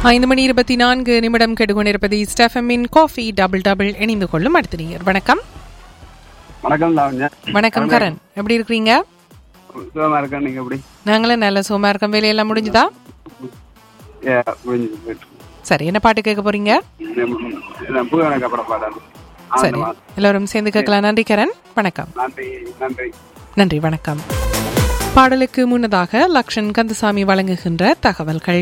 ஐந்து மணி இருபத்தி நான்கு நிமிடம் கெடுகொண்டிருப்பது ஸ்டெஃபமின் காஃபி டபுள் டபுள் இணைந்து கொள்ளும் அடுத்த நீர் வணக்கம் வணக்கம் லாவண்யா வணக்கம் கரண் எப்படி இருக்கிறீங்க சுகமா இருக்கேன் நீங்க எப்படி நாங்களும் நல்ல சுகமா இருக்கோம் வேலையெல்லாம் முடிஞ்சுதா ஏ, முடிஞ்சு போயிட்டு சரி என்ன பாட்டு கேட்க போறீங்க புகழக்க படம் பாடாது சரி எல்லாரும் சேர்ந்து கேட்கலாம் நன்றி கரண் வணக்கம் நன்றி நன்றி நன்றி வணக்கம் பாடலுக்கு முன்னதாக லக்ஷன் கந்தசாமி வழங்குகின்ற தகவல்கள்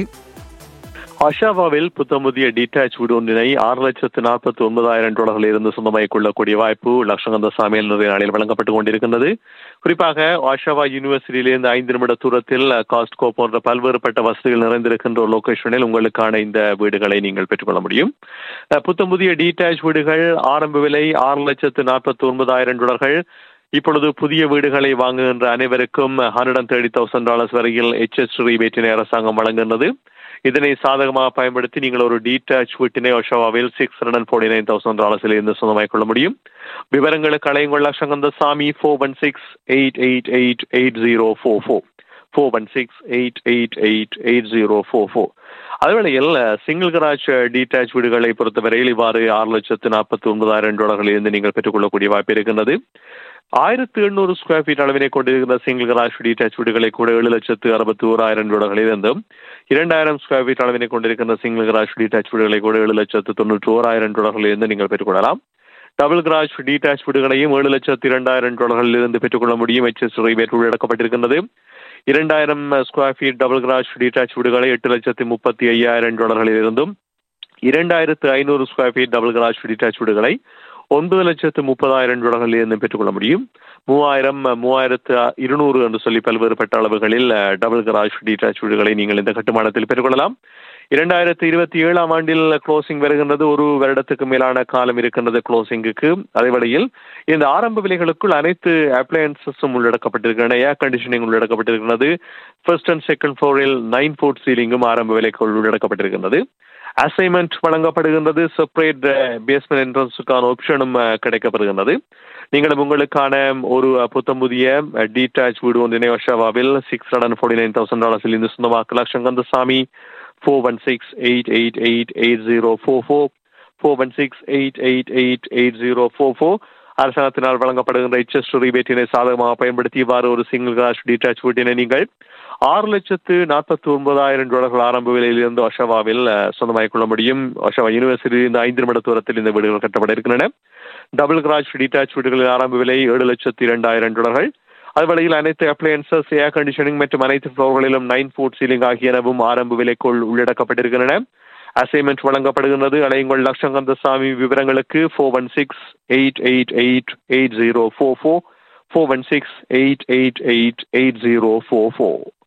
அஷாவாவில் புத்தமுதிய டிட்டாச் வீடு ஒன்றினை ஆறு லட்சத்து நாற்பத்தி ஒன்பதாயிரம் டாலர்களில் இருந்து சொந்தமாகிக் கொள்ளக்கூடிய வாய்ப்பு லட்சங்கந்த சாமியில் நிறைய நாளில் வழங்கப்பட்டுக் கொண்டிருக்கின்றது குறிப்பாக ஆஷாவா யூனிவர்சிட்டியிலிருந்து ஐந்து நிமிட தூரத்தில் காஸ்ட்கோ போன்ற பல்வேறுபட்ட வசதிகள் நிறைந்திருக்கின்ற ஒரு லொகேஷனில் உங்களுக்கான இந்த வீடுகளை நீங்கள் பெற்றுக்கொள்ள முடியும் அஹ், புத்தமுதிய டிட்டாச் வீடுகள் ஆரம்ப விலை ஆறு லட்சத்து நாற்பத்தி ஒன்பதாயிரம் டாலர்கள் இப்பொழுது புதிய வீடுகளை வாங்குகின்ற அனைவருக்கும் hundred and thirty thousand dollars வரையில் எச்எஸ் ரீபேட்டினை அரசாங்கம் வழங்குகின்றது இதனை சாதகமாக பயன்படுத்தி நீங்கள் ஒரு டீடாச் வீட்டினை ஒஷாவாவில் six hundred and forty nine thousand டாலர்ஸில் இருந்து சொந்தமாக்கிக் கொள்ள முடியும் விவரங்களுக்கு அலையுங்கள் லட்சங்கந்த சாமி four one six eight eight eight eight zero four four four one six eight eight eight eight zero four four அதுவேளையில் சிங்கிள் கராஜ் டீடாச் வீடுகளை பொறுத்தவரையில் இவ்வாறு ஆறு லட்சத்து நாற்பத்தி ஒன்பதாயிரம் டாலர்களில் இருந்து நீங்கள் பெற்றுக்கொள்ளக்கூடிய வாய்ப்பு இருக்கின்றது ஆயிரத்து எண்ணூறு ஸ்கொயர் ஃபீட் அளவினை கொண்டிருக்கிற சிங்கிள் கராஜ் டீடாச் வீடுகளை கூட ஏழு லட்சத்து அறுபத்தி ஓராயிரம் டாலர்களில் இருந்தும் இரண்டாயிரம் ஸ்கொயர் ஃபீட் அளவினை கொண்டிருக்கிற சிங்கிள் கராஜ் டீடாச் வீடுகளை கூட ஏழு லட்சத்து தொண்ணூற்றி ஓராயிரம் டாலர்களில் இருந்து நீங்கள் பெற்றுக்கொள்ளலாம் டபுள் கிராஜ் டீடாச் வீடுகளையும் ஏழு லட்சத்து இரண்டாயிரம் டாலர்களில் இருந்து பெற்றுக்கொள்ள முடியும் எச்எஸ் ரிபேட் உள்ளடக்கப்பட்டிருக்கின்றது இரண்டாயிரம் square feet double garage detach வீடுகளை எட்டு லட்சத்து முப்பத்தி ஐயாயிரம் டாலர்களில் இருந்தும் இரண்டாயிரத்து ஐநூறு square feet double garage detach வீடுகளை ஒன்பது லட்சத்து முப்பதாயிரம் டாலர்களில் இருந்து பெற்றுக்கொள்ள முடியும் மூவாயிரம் மூவாயிரத்து இருநூறு என்று சொல்லி பல்வேறுபட்ட அளவுகளில் டபுள் கராஜ் டீடாச் வீடுகளை நீங்கள் இந்த கட்டுமானத்தில் பெற்றுக்கொள்ளலாம் இரண்டாயிரத்தி இருபத்தி ஏழாம் ஆண்டில் க்ளோசிங் வருகின்றது ஒரு வருடத்துக்கு மேலான காலம் இருக்கின்றது க்ளோசிங்குக்கு அதே வேளையில் இந்த ஆரம்ப விலைகளுக்குள் அனைத்து அப்ளையன்சஸும் உள்ளடக்கப்பட்டிருக்கின்றன ஏர் கண்டிஷனிங் உள்ளடக்கப்பட்டிருக்கிறது ஃபர்ஸ்ட் அண்ட் செகண்ட் ஃப்ளோரில் நைன் ஃபோர்ட் சீலிங்கும் ஆரம்ப விலைக்குள் உள்ளடக்கப்பட்டிருக்கின்றது அசைன்மெண்ட் வழங்கப்படுகின்றது செப்பரேட் பேஸ்மெண்ட் என்ட்ரன்ஸுக்கான ஆப்ஷனும் கிடைக்கப்படுகின்றது நீங்களும் உங்களுக்கான ஒரு புத்தம் புதிய டீடாச் வீடு ஒன்றினை வஷாவாவில் six hundred and forty nine thousand டாலர்ஸில் இருந்து சொந்தமாக்கலாம் சங்கந்தசாமி four one six eight eight eight eight zero four four four one six eight eight eight eight zero four four அரசாங்கத்தினால் வழங்கப்படுகின்ற எச்எஸ் ரீபேட்டினை சாதகமாக பயன்படுத்தி இவ்வாறு ஒரு சிங்கிள் கிளாஸ் டீடாச் வீட்டினை நீங்கள் ஆறு லட்சத்து நாற்பத்தி ஒன்பதாயிரம் டாலர்கள் ஆரம்ப விலையிலிருந்து ஒஷாவாவில் சொந்தமாகிக் கொள்ள முடியும் ஒஷாவா யூனிவர்சிட்டியிலிருந்து ஐந்து நிமிட தூரத்தில் இந்த வீடுகள் கட்டப்பட இருக்கின்றன டபுள் கிராஜ் டீடாச் வீடுகளின் ஆரம்ப விலை ஏழு லட்சத்து இரண்டாயிரம் டாலர்கள் அதுவரையில் அனைத்து அப்ளையன்சஸ் ஏர் கண்டிஷனிங் மற்றும் அனைத்து ஃப்ளோர்களிலும் நைன் ஃபுட் சீலிங் ஆகியனவும் ஆரம்ப விலைக்குள் உள்ளடக்கப்பட்டிருக்கின்றன அசைன்மெண்ட் வழங்கப்படுகின்றது அலையுங்கள் லட்சங்கந்தசாமி விவரங்களுக்கு four one six eight eight eight eight zero four four four one six eight eight eight eight zero four four